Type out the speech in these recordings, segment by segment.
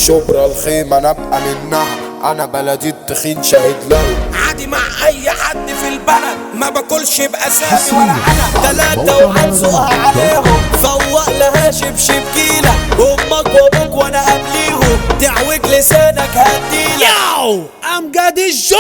شبرا الخيمة نبقى منها انا بلدي التخين شاهد له عادي مع اي حد في البلد ما باكلش باسامي ولا انا تلاتة وهنسوقها عليهم فوق لها شبشب كيلة امك وابوك وانا قبليهم تعوج لسانك هديلك ياو امجد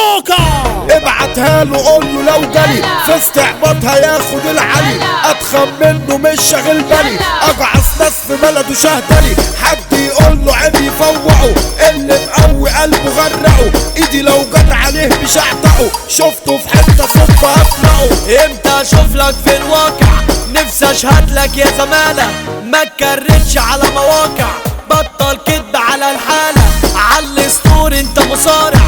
الجوكر ابعتها له قول له لو جالي في استعباطها ياخد العلي اتخن منه مش شاغل بالي اجعص ناس في بلده شهدلي حد يقول له عيب يفوقه اللي مقوي قلبه غرقه ايدي لو جت عليه مش اعتقه شفته في حته صدفه هفلقه امتى اشوف لك في الواقع نفسي اشهد لك يا زمالة ما تكررش على مواقع بطل كدب على الحالة على ستور انت مصارع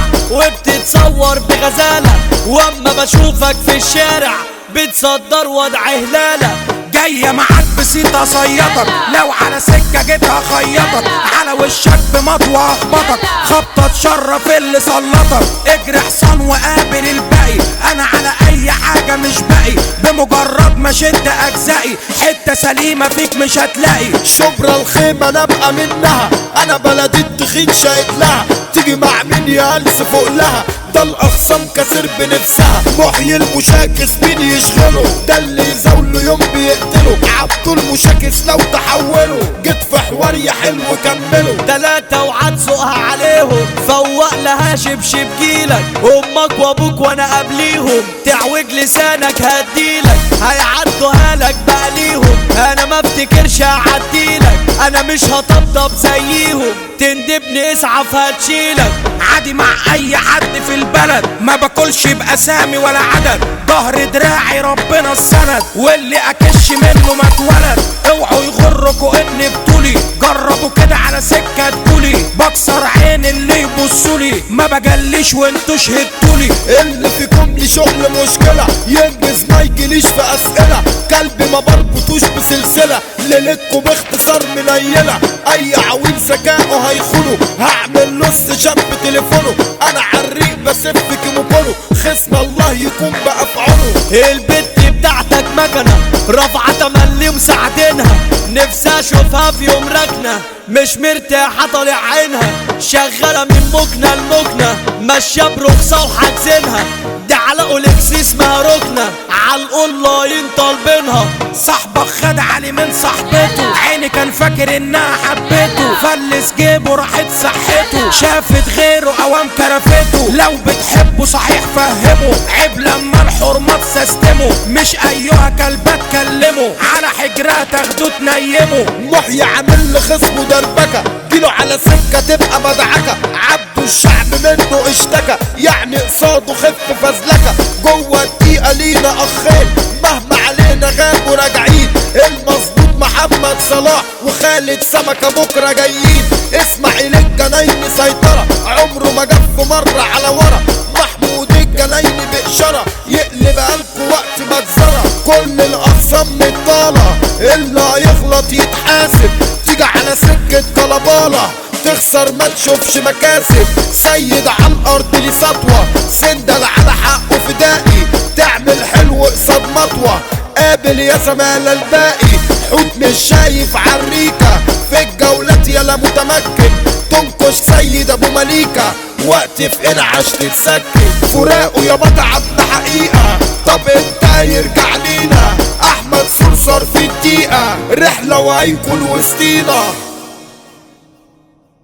وبتتصور بغزالة واما بشوفك في الشارع بتصدر وضع هلالة جاية معاك بسيطة صيطك لو على سكة جيتها خيطك على وشك بمطوة اخبطك خبطة تشرف اللي سلطك اجري حصان وقابل الباقي انا على اي حاجة مش باقي بمجرد ما شد اجزائي حتة سليمة فيك مش هتلاقي شبرا الخيمة نبقى منها انا بلدي التخين شاهد لها تيجي مع مين يا هلس فوق لها ده الاخصام كسر بنفسها محيي المشاكس مين يشغله ده اللي يزاوله يوم بيقتله عبده المشاكس لو تحوله جيت في حوار يا حلو كمله تلاتة وهتسوقها عليهم فوق لها شبشب جيلك امك وابوك وانا قبليهم تعوج لسانك هديلك هيعدوها لك بقليهم انا ما افتكرش اعديلك انا مش هطبطب زيهم تندبني اسعف هتشيلك عادي مع اي حد في البلد ما باكلش باسامي ولا عدد ظهر دراعي ربنا السند واللي اكش منه ما اتولد اوعوا يغركوا اني بطولي جربوا كده على سكه تقولي بكسر عين اللي يبصولي ما بجليش وانتوا شهدتولي اللي فيكم لي شغل مشكلة ينجز ما يجيليش في اسئلة كلبي ما بربطوش بسلسلة ليلتكم باختصار منيلة اي عويل ذكائه هيخونه هعمل نص شاب تليفونه انا عالريق بسف كيموكونه خصم الله يكون بافعاله البت بتاعتك مكنة رافعة تملي مساعدينها نفسي اشوفها في يوم ركنة مش مرتاحة طالع عينها شغالة من مكنة لمكنة ماشية برخصة وحاجزينها دي على اولكس اسمها ركنة على الاونلاين طالبينها صاحبك خد علي من صاحبته عيني كان فاكر انها حبته فلس جيبه راحت صحته شافت غيره اوام كرفته لو بتحبه صحيح فهمه عيب لما الحرمة تسستمه مش ايها كلبة تكلمه على حجرها تاخده تنيمه محيي عامل لي خصمه دربكة جيله على سكة تبقى مدعكة عبده الشعب منه اشتكى يعني قصاده خف فزلكة جوه الدقيقة لينا اخين مهما علينا غابوا راجعين المظبوط محمد صلاح وخالد سمكة بكرة جايين اسماعيل الجنايني سيطرة عمره ما جف مرة على ورا محمود الجنايني بإشارة يقلب قلبه وقت مجزرة كل الأقسام مطالة اللي هيغلط يتحاسب تيجي على سكة كلبالة تخسر ما تشوفش مكاسب سيد على الأرض ليه سطوة سندل على حقه فدائي تعمل حلو قصاد مطوة قابل يا زمالة الباقي حوت مش شايف عريكة في الجولات يلا متمكن تنكش سيد ابو مليكة وقت في انعش تتسكن فراقه يا بتعبنا حقيقة طب انت يرجع لينا احمد صرصر في الدقيقة رحلة وهيكون وسطينا